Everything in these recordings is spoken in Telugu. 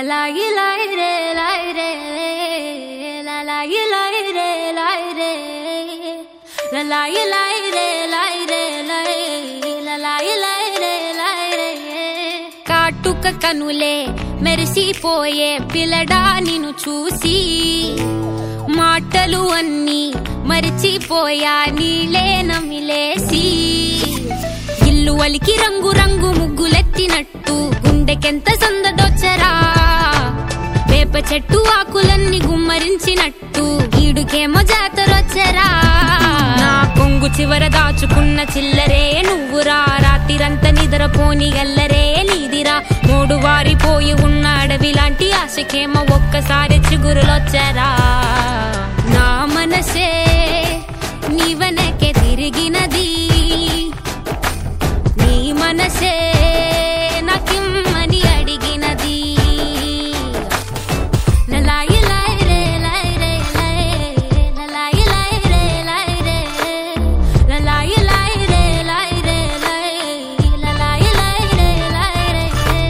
లాయి లాయి రే లాయి రే లా లాయి లాయి రే లాయి రే లా లాయి లాయి రే లాయి రే లాయి లా లాయి లాయి రే లాయి రే కాటుక కనులే మెరిసిపోయే పిల్లడా నిన్ను చూసి మాటలు అన్నీ మరిచిపోయా నీలే నమిలేసి ఇల్లు వలికి రంగు రంగు ముగ్గులెత్తినట్టు గుండెకెంత సందదొచ్చరా వేప చెట్టు ఆకులన్నీ గుమ్మరించినట్టు ఈడుకేమో జాతరొచ్చరా నా కొంగు చివర దాచుకున్న చిల్లరే నువ్వురా రాత్రిరంతా నిద్రపోని గల్లరే నీదిరా మూడు వారిపోయి ఉన్న అడవి లాంటి ఆశకేమో ఒక్కసారి చిగురులొచ్చరా నా మనసే నీ వెనకే తిరిగినది నీ మనసే నాకిమ్మని అడిగినది లలాయి లాయి రే లాయి రే లాయి లలాయి లాయి రే లాయి రే లలాయి లాయి రే లాయి రే లాయి లలాయి లాయి రే లాయి రే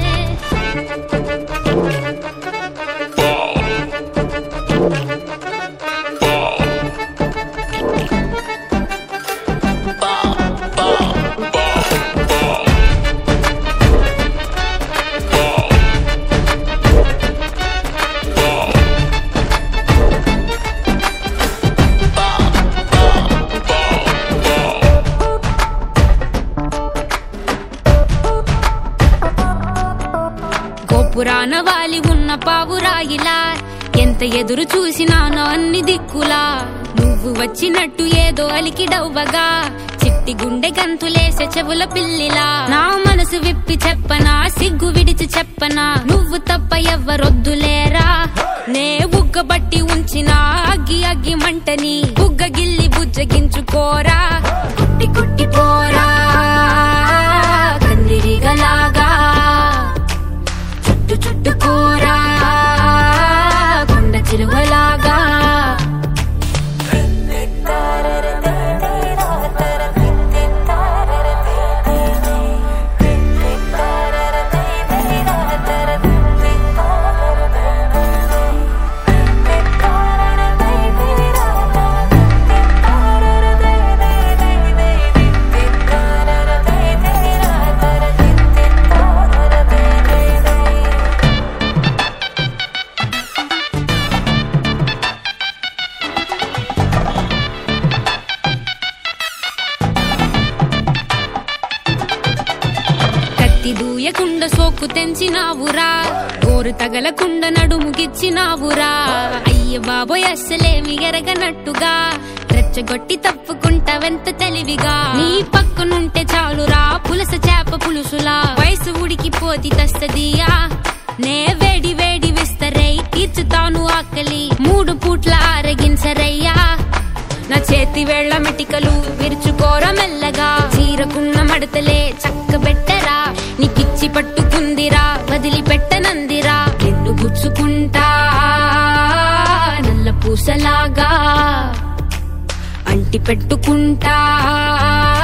గోపురాన వాలి ఉన్న పావురాయిలా ఎంత ఎదురు చూసినానో అన్ని దిక్కులా నువ్వు వచ్చినట్టు ఏదో అలికి డవ్వగా చిట్టి గుండె గంతులేసే చెవుల పిల్లిలా నా మనసు విప్పి చెప్పనా సిగ్గు విడిచి చెప్పనా నువ్వు తప్ప ఎవ్వరొద్దులేరా నే బుగ్గబట్టి ఉంచిన అగ్గి అగ్గి మంటని బుగ్గ గిల్లి బుజ్జగించుకోరా కుట్టి కుట్టి పోరా కందిరిగలాగా చుట్టు చుట్టుకోరా కొండ చిరువలాగా కత్తి దూయకుండ సోకు తెంచినావురా గోరు తగలకుండ నడుముగిచ్చినావురా అయ్య బాబోయ్ అస్సలేమి ఎరగనట్టుగా రెచ్చగొట్టి తప్పుకుంటావెంత తెలివిగా నీ పక్కనుంటే చాలురా పులస చేప పులుసులా వయసు ఉడికిపోతి తస్తదియా నే వేడి వేడి విస్తరై తీర్చుతాను ఆకలి మూడు పూట్ల ఆరగించరయ్యా నా చేతి వేళ్ల మెటికలు విరుచుకోర మెల్లగా చీరకున్న మడతలే చక్క పెట్టరా నీకిచ్చి పట్టుకుందిరా వదిలిపెట్టనందిరా నిన్ను గుచ్చుకుంటా నల్ల పూసలాగా అంటి పెట్టుకుంటా